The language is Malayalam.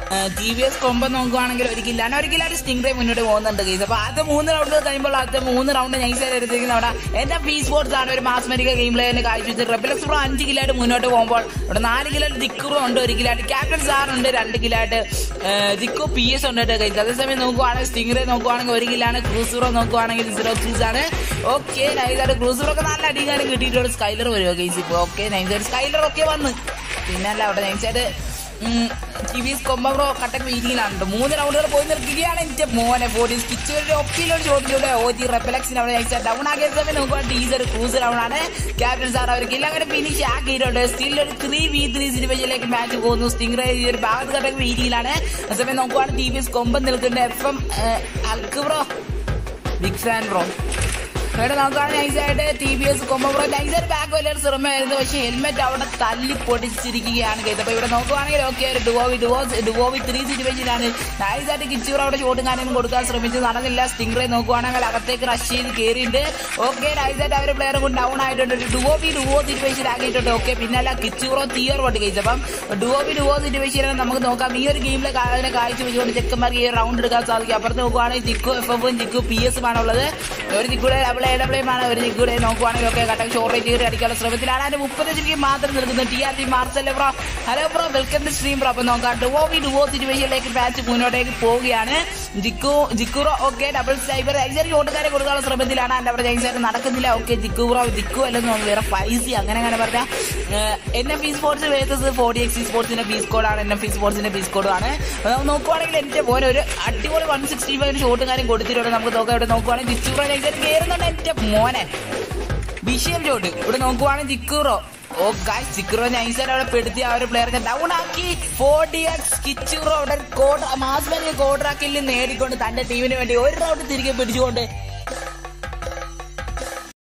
ടി വി എസ് കൊമ്പം നോക്കുവാണെങ്കിൽ ഒരു കില്ലാണ് ഒരു കില്ലായിട്ട് സ്റ്റിംഗ് റേ മുന്നോട്ട് പോകുന്നുണ്ട് കേസ് അപ്പൊ അത് മൂന്ന് റൗണ്ട് കഴിയുമ്പോൾ അടുത്ത മൂന്ന് റൗണ്ട് നൈസായിട്ട് എടുത്തിരിക്കുന്ന അവിടെ എന്റെ പി സ്പോർട്സ് ആണ് ഒരു മാസ്മരിക ഗെയിം പ്ലേ തന്നെ കാഴ്ചവെച്ച് റെബിലക്സ് പ്രോ അഞ്ച് കിലായിട്ട് മുന്നോട്ട് പോകുമ്പോൾ ഇവിടെ നാല് കിലായിട്ട് ദിക്കുറോ ഉണ്ട് ഒരു കിലായിട്ട് ക്യാപ്റ്റൻ സാർ ഉണ്ട് രണ്ട് കിലായിട്ട് ദിക്കു പി എസ് ഉണ്ട് കഴിച്ചത് അതേസമയം നോക്കുവാണെങ്കിൽ സ്റ്റിംഗ് റേ നോക്കുവാണെങ്കിൽ ഒരു കിലാണ് ക്രൂസറോ നോക്കുവാണെങ്കിൽ സീറോ ക്രൂസ് ആണ് ഓക്കെ നൈസായിട്ട് ക്രൂസറോ ഒക്കെ നല്ല അടികാരം കിട്ടിയിട്ടുണ്ട് സ്കൈലർ വരുമോ കേസ് ഇപ്പൊ ഓക്കെ നൈസായിട്ട് സ്കൈലർ ഒക്കെ വന്ന് പിന്നല്ല അവിടെ നൈസായിട്ട് ടി വി കൊമ്പോ കട്ടക്ക് വീതിയിലാണ് മൂന്ന് റൗണ്ടുകൾ പോയി നിൽക്കുകയാണ് എന്റെ മോനെ പോലീസ് കിച്ചുകളുടെ ഒപ്പിയിലൊരു ചോദ്യത്തിലൂടെ ഓ ജി റെപ്പലക്സിന് അവിടെ നയിച്ച ഡൗൺ ആക്കിയ സമയം നോക്കുവാൻ ടീസർ ക്രൂസ് ഡൗൺ ആണ് ക്യാപ്റ്റൻ സാർ അവർക്ക് ഇല്ല അങ്ങനെ ഫിനിഷ് ആക്കിയിട്ടുണ്ട് സ്റ്റിൽ ഒരു ത്രീ വി ത്രീ സിനിമയിലേക്ക് മാച്ച് പോകുന്നു സ്റ്റിംഗ് റേ ഈ ഒരു ഭാഗത്ത് കട്ടക്ക് വീതിയിലാണ് അതേസമയം നോക്കുവാണ് ടി വി എസ് കൊമ്പം നിൽക്കുന്ന എഫ് എം അൽക്ക് ബ്രോ ബിഗ് ഫാൻ ബ്രോ ഇവിടെ നോക്കുകയാണ് നൈസായിട്ട് ടി വി എസ് കൊമ്പോ നൈസായിട്ട് ബാക്ക് വലിയൊരു ശ്രമമായിരുന്നു പക്ഷേ ഹെൽമെറ്റ് അവിടെ തല്ലി പൊട്ടിച്ചിരിക്കുകയാണ് കേട്ടത് അപ്പൊ ഇവിടെ നോക്കുവാണെങ്കിൽ ഓക്കെ ഒരു ഡുവോവി ഡുവോസ് ഡുവോവി ത്രീ സിറ്റുവേഷനാണ് നൈസായിട്ട് കിച്ചൂർ അവിടെ ഷോട്ടും കാര്യങ്ങളും കൊടുക്കാൻ ശ്രമിച്ചു നടന്നില്ല സ്റ്റിംഗ് റേ നോക്കുവാണെങ്കിൽ അകത്തേക്ക് റഷ് ചെയ്ത് കയറിയിട്ടുണ്ട് ഓക്കെ നൈസായിട്ട് അവർ പ്ലെയർ കൊണ്ട് ഡൗൺ ആയിട്ടുണ്ട് ഒരു ഡുവോവി ഡുവോ സിറ്റുവേഷൻ ആക്കിയിട്ടുണ്ട് ഓക്കെ പിന്നെ അല്ല കിച്ചൂറോ തീയർ കൊണ്ട് കഴിച്ചു അപ്പം ഡുവോവി ഡുവോ സിറ്റുവേഷനാണ് നമുക്ക് നോക്കാം ഈ ഒരു ഗെയിമിലെ അതിനെ കാഴ്ച വെച്ചുകൊണ്ട് ചെക്കന്മാർക്ക് ഈ റൗണ്ട് എടുക്കാൻ സാധിക്കും അപ്പുറത്ത് നോക്കുവാണെങ്കിൽ ജിക്കു എഫ് എഫും ജിക്കു പി എസും ആണ് ഉള്ളത് ഒരു ജിക്കുടെ ഡബിൾ എ ഡബ്ല്യൂ ആണ് ഒരു ജിക്കുടെ നോക്കുവാണെങ്കിൽ ഒക്കെ കട്ടക്ക് ഷോർട്ട് കയറി അടിക്കാനുള്ള ശ്രമത്തിലാണ് അതിന്റെ മുപ്പത് ശരിക്കും മാത്രം നിൽക്കുന്നത് T R T Marcel bro hello bro welcome to stream bro അപ്പൊ നോക്കാം ഡുവോ വി ഡുവോ സിറ്റുവേഷനിലേക്ക് മാച്ച് മുന്നോട്ടേക്ക് പോവുകയാണ് ജിക്കു ജിക്കുറോ ഓക്കെ ഡബിൾ സൈബർ ഐസർ ഷോട്ടുകാരെ കൊടുക്കാനുള്ള ശ്രമത്തിലാണ് അതിന്റെ അവിടെ ജയിച്ചായിട്ട് നടക്കുന്നില്ല ഓക്കെ ജിക്കു ബ്രോ ജിക്കു അല്ലെന്ന് തോന്നുന്നു വേറെ ഫൈസി അങ്ങനെ അങ്ങനെ പറഞ്ഞാൽ N F E sports versus forty X സ്പോർട്സിന്റെ ഫീസ് കോഡാണ് എൻ എഫ് ഇ സ്പോർട്സിന്റെ ഫീസ് കോഡാണ് നോക്കുവാണെങ്കിൽ എന്റെ പോലെ ഒരു അടിപൊളി വൺ സിക്സ്റ്റി ഫൈവ് ഷോട്ടുകാരും കൊടുത്തിട്ടുണ്ട് നമുക്ക് നോക്കാം ഇവിടെ നോക്കുവാണെങ്കിൽ ജിച്ചുറോ നൈസായിട്ട് കയറുന്നുണ്ട് എന്റെ മോനെ വിഷയം ഷോട്ട് ഇവിടെ നോക്കുവാണെങ്കിൽ ജിക്കുറോ ഓ ഗായ്സ് ചിക്കുറോ നൈസായിട്ട് അവിടെ പെടുത്തി ആ ഒരു പ്ലെയറിനെ ഡൗൺ ആക്കി ഫോർട്ടി എക്സ് കിച്ചുറോ അവിടെ കോഡ് മാസ്മനി കോഡ്രാക്കിൽ നേടിക്കൊണ്ട് തന്റെ ടീമിന് വേണ്ടി ഒരു റൗണ്ട് തിരികെ പിടിച്ചുകൊണ്ട്